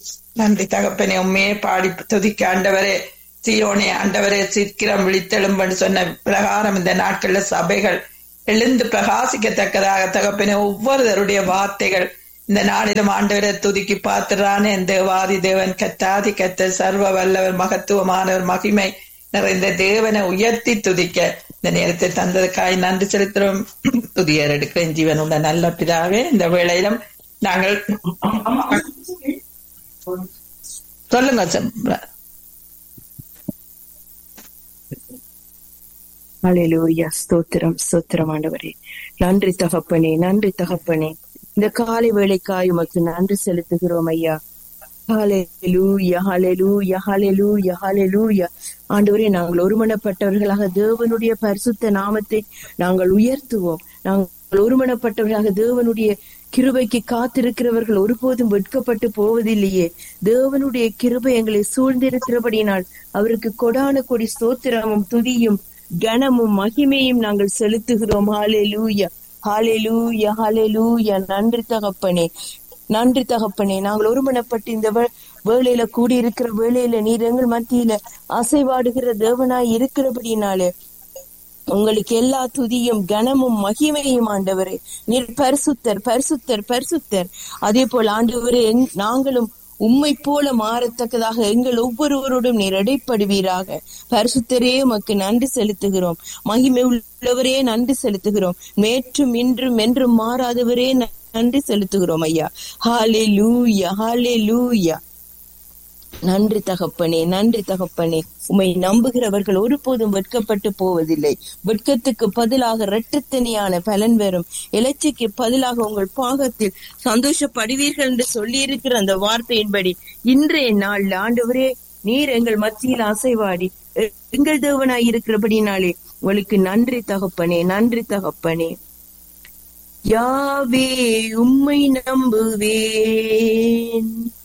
நன்றி தகப்பனே உண்மையே பாடி துதிக்க ஆண்டவரே சியோனே ஆண்டவரே சீக்கிரம் விழித்தெழும்பன்னு சொன்ன பிரகாரம் இந்த நாட்கள்ல சபைகள் எழுந்து பிரகாசிக்கத்தக்கதாக தகப்பனே ஒவ்வொருவருடைய வார்த்தைகள் இந்த நாளிலும் ஆண்டவரை துதிக்கி பார்த்துறானே தேவாதி தேவன் கத்தாதி கத்த சர்வ வல்லவர் மகத்துவமானவர் மகிமை நிறைந்த தேவனை உயர்த்தி துதிக்க இந்த நேரத்தை தந்ததுக்காய் நன்றி செலுத்துறோம் துதியர் எடுக்கிறேன் ஜீவன் உள்ள நல்ல பிதாவே இந்த வேளையிலும் நாங்கள் சொல்லுங்க ச- ஹalleluya ஸ்தோத்திரம் ஸ்தோத்திரம் ஆண்டவரே நன்றி தகப்பனே நன்றி தகப்பனே இந்த காலை வேளைக்காய் உமக்கு நன்றி செலுத்துகிறோம் ஐயா ஹalleluya ஹalleluya ஹalleluya ஹalleluya ஆண்டவரே நாங்கள் ஒருமனப்பட்டவர்களாக தேவனுடைய பரிசுத்த நாமத்தை நாங்கள் உயர்த்துவோம் நாங்கள் ஒருமனப்பட்டவர்களாக தேவனுடைய கிருபைக்கு காத்திருக்கிறவர்கள் ஒருபோதும் வெட்கப்பட்டு போவதில்லையே தேவனுடைய கிருபை எங்களை சூழ்ந்திருக்கிறபடியினால் அவருக்கு கொடான கொடி ஸ்தோத்திரமும் துதியும் கனமும் மகிமையும் நாங்கள் செலுத்துகிறோம் ஹalleluya ஹalleluya ஹalleluya நன்றி தகப்பனே நன்றி தகப்பனே நாங்கள் ஒருமனப்பட்டு இந்த வே- வேளையில கூடியிருக்கிற வேளையில நீர் எங்கள் மத்தியில அசைவாடுகிற தேவனாய் இருக்கிறபடினாலே உங்களுக்கு எல்லா துதியும் கனமும் மகிமையும் ஆண்டவரே நீர் பரிசுத்தர் பரிசுத்தர் பரிசுத்தர் அதே போல் ஆண்டவரே எங்- நாங்களும் உம்மை போல மாறத்தக்கதாக எங்கள் ஒவ்வொருவரோடும் நீர் இடைப்படுவீராக பரிசுத்தரே உமக்கு நன்றி செலுத்துகிறோம் மகிமை உள்ளவரே நன்றி செலுத்துகிறோம் நேற்றும் இன்றும் என்றும் மாறாதவரே ந- நன்றி செலுத்துகிறோம் ஐயா ஹாலே லூயா ஹாலே லூயா நன்றி தகப்பனே நன்றி தகப்பனே உம்மை நம்புகிறவர்கள் ஒருபோதும் வெட்கப்பட்டு போவதில்லை வெட்கத்துக்கு பதிலாக இரட்டத்தனியான பலன் வரும் இலச்சைக்கு பதிலாக உங்கள் பாகத்தில் சந்தோஷப்படுவீர்கள் என்று சொல்லியிருக்கிற அந்த வார்த்தையின்படி இன்றைய நாள்ல ஆண்டவரே நீர் எங்கள் மத்தியில் அசைவாடி எ- எங்கள் தேவனாய் இருக்கிறபடினாலே உங்களுக்கு நன்றி தகப்பனே நன்றி தகப்பனே யாவே உம்மை நம்புவேன்